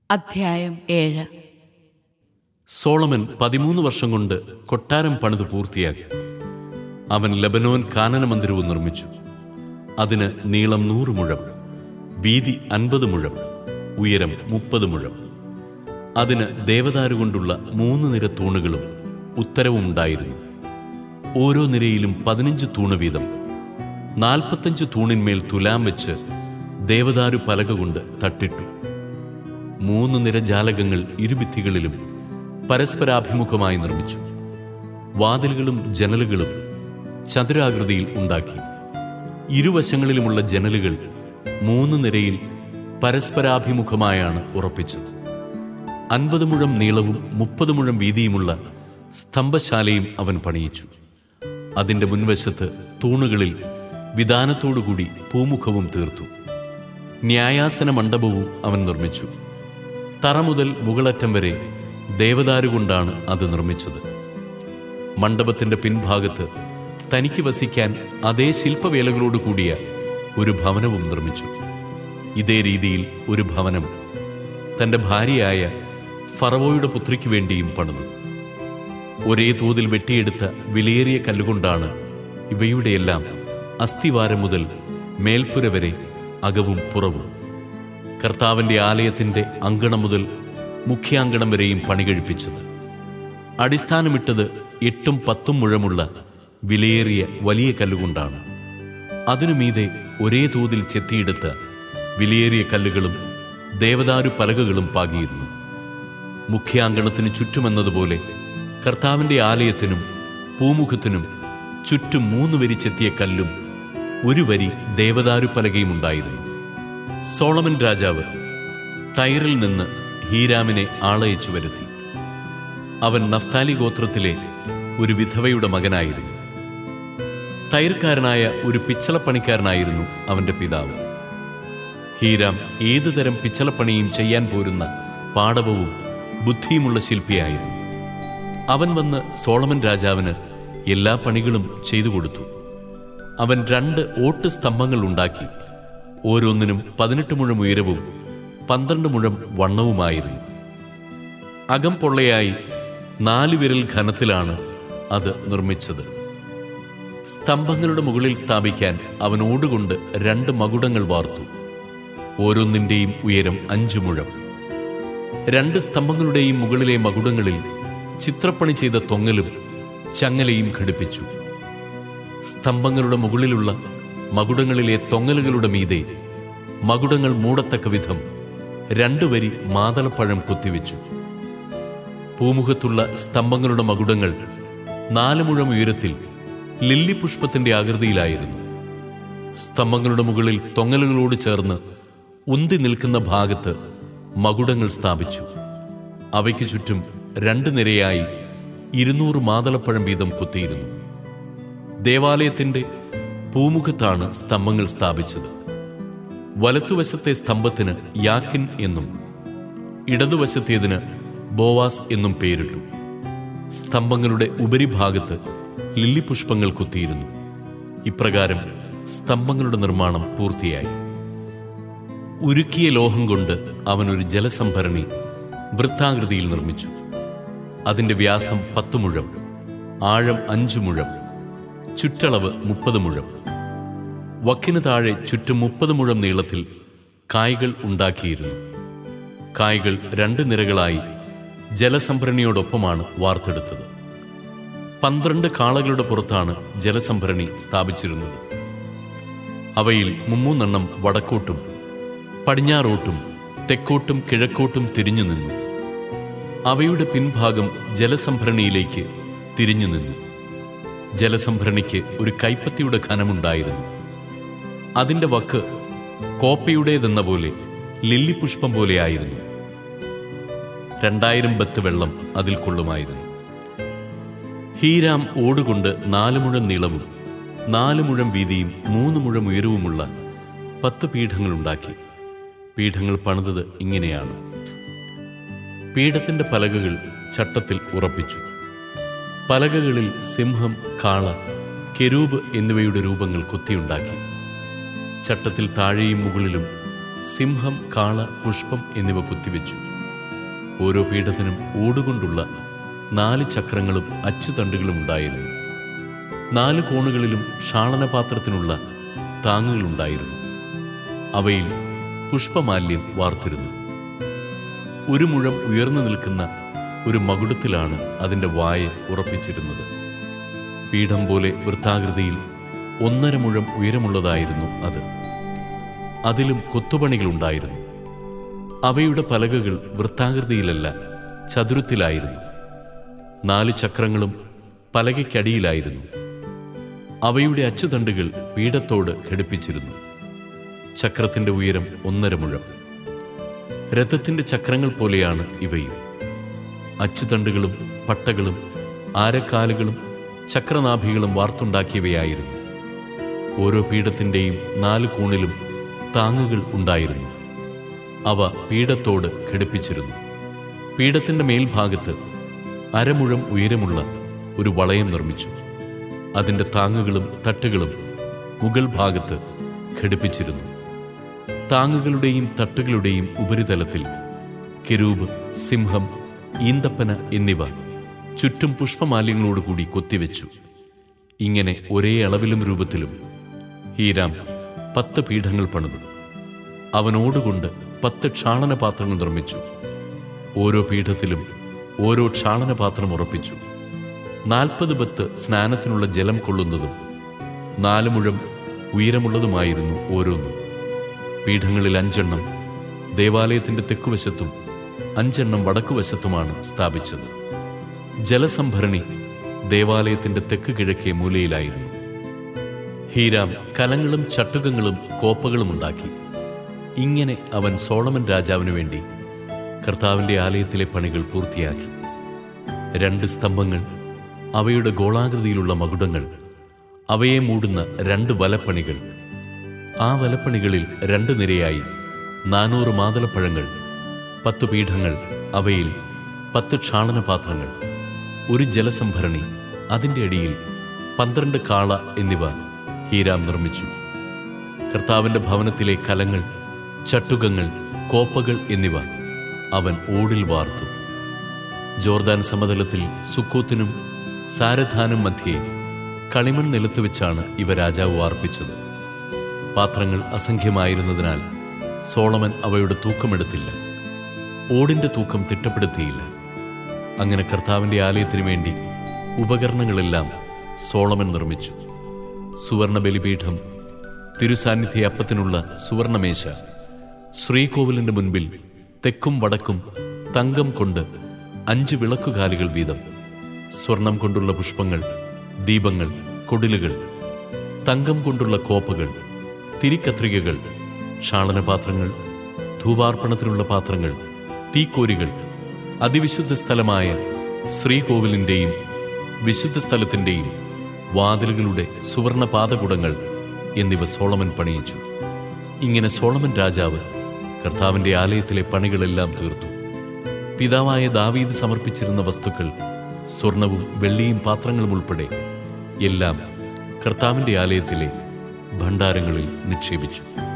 അധ്യായം ഏഴ് സോളമൻ പതിമൂന്ന് വർഷം കൊണ്ട് കൊട്ടാരം പണിത് പൂർത്തിയാക്കി അവൻ ലബനോൻ കാനന മന്ദിരവും നിർമ്മിച്ചു അതിന് നീളം നൂറ് മുഴം വീതി അൻപത് മുഴം ഉയരം മുപ്പത് മുഴം അതിന് ദേവദാരു കൊണ്ടുള്ള മൂന്ന് നിര തൂണുകളും ഉത്തരവും ഉണ്ടായിരുന്നു ഓരോ നിരയിലും പതിനഞ്ച് തൂണ് വീതം നാൽപ്പത്തഞ്ച് തൂണിന്മേൽ തുലാം വെച്ച് ദേവദാരു പലക കൊണ്ട് തട്ടിട്ടു മൂന്ന് നിര ജാലകങ്ങൾ ഇരുഭിത്തികളിലും പരസ്പരാഭിമുഖമായി നിർമ്മിച്ചു വാതിലുകളും ജനലുകളും ചതുരാകൃതിയിൽ ഉണ്ടാക്കി ഇരുവശങ്ങളിലുമുള്ള ജനലുകൾ മൂന്ന് നിരയിൽ പരസ്പരാഭിമുഖമായാണ് ഉറപ്പിച്ചത് അൻപത് മുഴം നീളവും മുപ്പത് മുഴം വീതിയുമുള്ള സ്തംഭശാലയും അവൻ പണിയിച്ചു അതിന്റെ മുൻവശത്ത് തൂണുകളിൽ വിധാനത്തോടുകൂടി പൂമുഖവും തീർത്തു ന്യായാസന മണ്ഡപവും അവൻ നിർമ്മിച്ചു തറ മുതൽ മുകളറ്റം വരെ ദേവദാരു കൊണ്ടാണ് അത് നിർമ്മിച്ചത് മണ്ഡപത്തിന്റെ പിൻഭാഗത്ത് തനിക്ക് വസിക്കാൻ അതേ ശില്പവേലകളോട് കൂടിയ ഒരു ഭവനവും നിർമ്മിച്ചു ഇതേ രീതിയിൽ ഒരു ഭവനം തന്റെ ഭാര്യയായ ഫറവോയുടെ പുത്രിക്ക് വേണ്ടിയും പണിതു ഒരേ തോതിൽ വെട്ടിയെടുത്ത വിലയേറിയ കല്ലുകൊണ്ടാണ് ഇവയുടെയെല്ലാം അസ്ഥിവാരം മുതൽ മേൽപ്പുര വരെ അകവും പുറവും കർത്താവിന്റെ ആലയത്തിന്റെ അങ്കണം മുതൽ മുഖ്യാങ്കണം വരെയും പണി കഴിപ്പിച്ചത് അടിസ്ഥാനമിട്ടത് എട്ടും പത്തും മുഴമുള്ള വിലയേറിയ വലിയ കല്ലുകൊണ്ടാണ് അതിനു മീതെ ഒരേ തോതിൽ ചെത്തിയെടുത്ത വിലയേറിയ കല്ലുകളും ദേവദാരു പലകകളും പാകിയിരുന്നു മുഖ്യാങ്കണത്തിന് ചുറ്റുമെന്നതുപോലെ കർത്താവിന്റെ ആലയത്തിനും പൂമുഖത്തിനും ചുറ്റും മൂന്ന് വരി ചെത്തിയ കല്ലും ഒരു വരി ദേവദാരു പലകയും ഉണ്ടായിരുന്നു സോളമൻ രാജാവ് ടൈറിൽ നിന്ന് ഹീരാമിനെ ആളയച്ചു വരുത്തി അവൻ നഫ്താലി ഗോത്രത്തിലെ ഒരു വിധവയുടെ മകനായിരുന്നു ടൈർക്കാരനായ ഒരു പിച്ചളപ്പണിക്കാരനായിരുന്നു അവന്റെ പിതാവ് ഹീരാം ഏതുതരം പിച്ചളപ്പണിയും ചെയ്യാൻ പോരുന്ന പാടവവും ബുദ്ധിയുമുള്ള ശില്പിയായിരുന്നു അവൻ വന്ന് സോളമൻ രാജാവിന് എല്ലാ പണികളും ചെയ്തു കൊടുത്തു അവൻ രണ്ട് ഓട്ട് സ്തംഭങ്ങൾ ഉണ്ടാക്കി ഓരോന്നിനും പതിനെട്ട് മുഴം ഉയരവും പന്ത്രണ്ട് മുഴം വണ്ണവുമായിരുന്നു അകം പൊള്ളയായി നാല് വിരൽ ഘനത്തിലാണ് അത് നിർമ്മിച്ചത് സ്തംഭങ്ങളുടെ മുകളിൽ സ്ഥാപിക്കാൻ അവൻ ഓടുകൊണ്ട് രണ്ട് മകുടങ്ങൾ വാർത്തു ഓരോന്നിന്റെയും ഉയരം അഞ്ചു മുഴം രണ്ട് സ്തംഭങ്ങളുടെയും മുകളിലെ മകുടങ്ങളിൽ ചിത്രപ്പണി ചെയ്ത തൊങ്ങലും ചങ്ങലയും ഘടിപ്പിച്ചു സ്തംഭങ്ങളുടെ മുകളിലുള്ള മകുടങ്ങളിലെ തൊങ്ങലുകളുടെ മീതെ മകുടങ്ങൾ മൂടത്തക്ക വിധം രണ്ടു വരി മാതളപ്പഴം കൊത്തിവെച്ചു പൂമുഖത്തുള്ള സ്തംഭങ്ങളുടെ മകുടങ്ങൾ നാല് മുഴം ഉയരത്തിൽ ലില്ലി പുഷ്പത്തിന്റെ ആകൃതിയിലായിരുന്നു സ്തംഭങ്ങളുടെ മുകളിൽ തൊങ്ങലുകളോട് ചേർന്ന് ഉന്തി നിൽക്കുന്ന ഭാഗത്ത് മകുടങ്ങൾ സ്ഥാപിച്ചു അവയ്ക്ക് ചുറ്റും രണ്ട് നിരയായി ഇരുന്നൂറ് മാതളപ്പഴം വീതം കൊത്തിയിരുന്നു ദേവാലയത്തിന്റെ പൂമുഖത്താണ് സ്തംഭങ്ങൾ സ്ഥാപിച്ചത് വലത്തുവശത്തെ സ്തംഭത്തിന് യാക്കിൻ എന്നും ഇടതുവശത്തേതിന് ബോവാസ് എന്നും പേരിട്ടു സ്തംഭങ്ങളുടെ ഉപരിഭാഗത്ത് ലില്ലി പുഷ്പങ്ങൾ കുത്തിയിരുന്നു ഇപ്രകാരം സ്തംഭങ്ങളുടെ നിർമ്മാണം പൂർത്തിയായി ഉരുക്കിയ ലോഹം കൊണ്ട് അവനൊരു ജലസംഭരണി വൃത്താകൃതിയിൽ നിർമ്മിച്ചു അതിന്റെ വ്യാസം പത്ത് മുഴം ആഴം അഞ്ചു മുഴം ചുറ്റളവ് മുപ്പത് മുഴം വക്കിന് താഴെ ചുറ്റും മുപ്പത് മുഴം നീളത്തിൽ കായ്കൾ ഉണ്ടാക്കിയിരുന്നു കായ്കൾ രണ്ട് നിരകളായി ജലസംഭരണിയോടൊപ്പമാണ് വാർത്തെടുത്തത് പന്ത്രണ്ട് കാളകളുടെ പുറത്താണ് ജലസംഭരണി സ്ഥാപിച്ചിരുന്നത് അവയിൽ മുമ്മൂന്നെണ്ണം വടക്കോട്ടും പടിഞ്ഞാറോട്ടും തെക്കോട്ടും കിഴക്കോട്ടും തിരിഞ്ഞു നിന്നു അവയുടെ പിൻഭാഗം ജലസംഭരണിയിലേക്ക് തിരിഞ്ഞു നിന്നു ജലസംഭരണിക്ക് ഒരു കൈപ്പത്തിയുടെ ഖനമുണ്ടായിരുന്നു അതിന്റെ വക്ക് കോപ്പയുടേതെന്ന പോലെ ലില്ലിപുഷ്പം പോലെയായിരുന്നു രണ്ടായിരം ബത്ത് വെള്ളം അതിൽ കൊള്ളുമായിരുന്നു ഹീരാം ഓടുകൊണ്ട് നാല് മുഴം നീളവും നാല് മുഴം വീതിയും മൂന്ന് മുഴം ഉയരവുമുള്ള പത്ത് പീഠങ്ങളുണ്ടാക്കി പീഠങ്ങൾ പണിതത് ഇങ്ങനെയാണ് പീഠത്തിന്റെ പലകകൾ ചട്ടത്തിൽ ഉറപ്പിച്ചു പലകകളിൽ സിംഹം കാള കെരൂബ് എന്നിവയുടെ രൂപങ്ങൾ കൊത്തിയുണ്ടാക്കി ചട്ടത്തിൽ താഴെയും മുകളിലും സിംഹം കാള പുഷ്പം എന്നിവ കുത്തിവെച്ചു ഓരോ പീഠത്തിനും ഓടുകൊണ്ടുള്ള നാല് ചക്രങ്ങളും അച്ചുതണ്ടുകളും ഉണ്ടായിരുന്നു നാല് കോണുകളിലും ഷാളനപാത്രത്തിനുള്ള താങ്ങുകളുണ്ടായിരുന്നു അവയിൽ പുഷ്പമാല്യം വാർത്തിരുന്നു ഒരു മുഴം ഉയർന്നു നിൽക്കുന്ന ഒരു മകുടത്തിലാണ് അതിൻ്റെ വായ ഉറപ്പിച്ചിരുന്നത് പീഠം പോലെ വൃത്താകൃതിയിൽ ഒന്നര മുഴം ഉയരമുള്ളതായിരുന്നു അത് അതിലും കൊത്തുപണികളുണ്ടായിരുന്നു അവയുടെ പലകകൾ വൃത്താകൃതിയിലല്ല ചതുരത്തിലായിരുന്നു നാല് ചക്രങ്ങളും പലകയ്ക്കടിയിലായിരുന്നു അവയുടെ അച്ചുതണ്ടുകൾ പീഠത്തോട് ഘടിപ്പിച്ചിരുന്നു ചക്രത്തിന്റെ ഉയരം ഒന്നര മുഴം രഥത്തിന്റെ ചക്രങ്ങൾ പോലെയാണ് ഇവയും അച്ചുതണ്ടുകളും പട്ടകളും ആരക്കാലുകളും ചക്രനാഭികളും വാർത്തുണ്ടാക്കിയവയായിരുന്നു ഓരോ പീഠത്തിന്റെയും നാല് കോണിലും താങ്ങുകൾ ഉണ്ടായിരുന്നു അവ പീഠത്തോട് ഘടിപ്പിച്ചിരുന്നു പീഠത്തിന്റെ മേൽഭാഗത്ത് അരമുഴം ഉയരമുള്ള ഒരു വളയം നിർമ്മിച്ചു അതിന്റെ താങ്ങുകളും തട്ടുകളും മുകൾ ഭാഗത്ത് ഘടിപ്പിച്ചിരുന്നു താങ്ങുകളുടെയും തട്ടുകളുടെയും ഉപരിതലത്തിൽ കെരൂബ് സിംഹം ഈന്തപ്പന എന്നിവ ചുറ്റും പുഷ്പമാല്യങ്ങളോടുകൂടി കൊത്തിവെച്ചു ഇങ്ങനെ ഒരേ അളവിലും രൂപത്തിലും ഹീരാം പത്ത് പീഠങ്ങൾ പണിതു അവനോടുകൊണ്ട് പത്ത് ക്ഷാളനപാത്രങ്ങൾ നിർമ്മിച്ചു ഓരോ പീഠത്തിലും ഓരോ ക്ഷാളനപാത്രം ഉറപ്പിച്ചു നാൽപ്പത് ബത്ത് സ്നാനത്തിനുള്ള ജലം കൊള്ളുന്നതും നാല് മുഴം ഉയരമുള്ളതുമായിരുന്നു ഓരോന്നും പീഠങ്ങളിൽ അഞ്ചെണ്ണം ദേവാലയത്തിന്റെ തെക്കുവശത്തും അഞ്ചെണ്ണം വടക്കുവശത്തുമാണ് സ്ഥാപിച്ചത് ജലസംഭരണി ദേവാലയത്തിന്റെ തെക്ക് കിഴക്കേ മൂലയിലായിരുന്നു ഹീരാം കലങ്ങളും ചട്ടുകങ്ങളും കോപ്പകളും ഉണ്ടാക്കി ഇങ്ങനെ അവൻ സോളമൻ രാജാവിനു വേണ്ടി കർത്താവിന്റെ ആലയത്തിലെ പണികൾ പൂർത്തിയാക്കി രണ്ട് സ്തംഭങ്ങൾ അവയുടെ ഗോളാകൃതിയിലുള്ള മകുടങ്ങൾ അവയെ മൂടുന്ന രണ്ട് വലപ്പണികൾ ആ വലപ്പണികളിൽ രണ്ട് നിരയായി നാനൂറ് മാതളപ്പഴങ്ങൾ പത്തു പീഠങ്ങൾ അവയിൽ പത്ത് ക്ഷാളനപാത്രങ്ങൾ ഒരു ജലസംഭരണി അതിൻ്റെ അടിയിൽ പന്ത്രണ്ട് കാള എന്നിവ ഹീരാം നിർമ്മിച്ചു കർത്താവിന്റെ ഭവനത്തിലെ കലങ്ങൾ ചട്ടുകങ്ങൾ കോപ്പകൾ എന്നിവ അവൻ ഓടിൽ വാർത്തു ജോർദാൻ സമതലത്തിൽ സുക്കോത്തിനും സാരധാനും മധ്യേ കളിമൺ നിലത്ത് വെച്ചാണ് ഇവ രാജാവ് വാർപ്പിച്ചത് പാത്രങ്ങൾ അസംഖ്യമായിരുന്നതിനാൽ സോളമൻ അവയുടെ തൂക്കമെടുത്തില്ല ഓടിന്റെ തൂക്കം തിട്ടപ്പെടുത്തിയില്ല അങ്ങനെ കർത്താവിന്റെ ആലയത്തിനു വേണ്ടി ഉപകരണങ്ങളെല്ലാം സോളമൻ നിർമ്മിച്ചു സുവർണ ബലിപീഠം തിരുസാന്നിധ്യ അപ്പത്തിനുള്ള സുവർണമേശ ശ്രീകോവിലിന്റെ മുൻപിൽ തെക്കും വടക്കും തങ്കം കൊണ്ട് അഞ്ച് വിളക്കുകാലുകൾ വീതം സ്വർണം കൊണ്ടുള്ള പുഷ്പങ്ങൾ ദീപങ്ങൾ കൊടിലുകൾ തങ്കം കൊണ്ടുള്ള കോപ്പകൾ തിരിക്കത്രികകൾ ക്ഷാളനപാത്രങ്ങൾ ധൂപാർപ്പണത്തിനുള്ള പാത്രങ്ങൾ തീക്കോരികൾ അതിവിശുദ്ധ സ്ഥലമായ ശ്രീകോവിലിന്റെയും വിശുദ്ധ സ്ഥലത്തിന്റെയും വാതിലുകളുടെ സുവർണ പാതകുടങ്ങൾ എന്നിവ സോളമൻ പണിയിച്ചു ഇങ്ങനെ സോളമൻ രാജാവ് കർത്താവിന്റെ ആലയത്തിലെ പണികളെല്ലാം തീർത്തു പിതാവായ ദാവീദ് സമർപ്പിച്ചിരുന്ന വസ്തുക്കൾ സ്വർണവും വെള്ളിയും പാത്രങ്ങളും ഉൾപ്പെടെ എല്ലാം കർത്താവിന്റെ ആലയത്തിലെ ഭണ്ഡാരങ്ങളിൽ നിക്ഷേപിച്ചു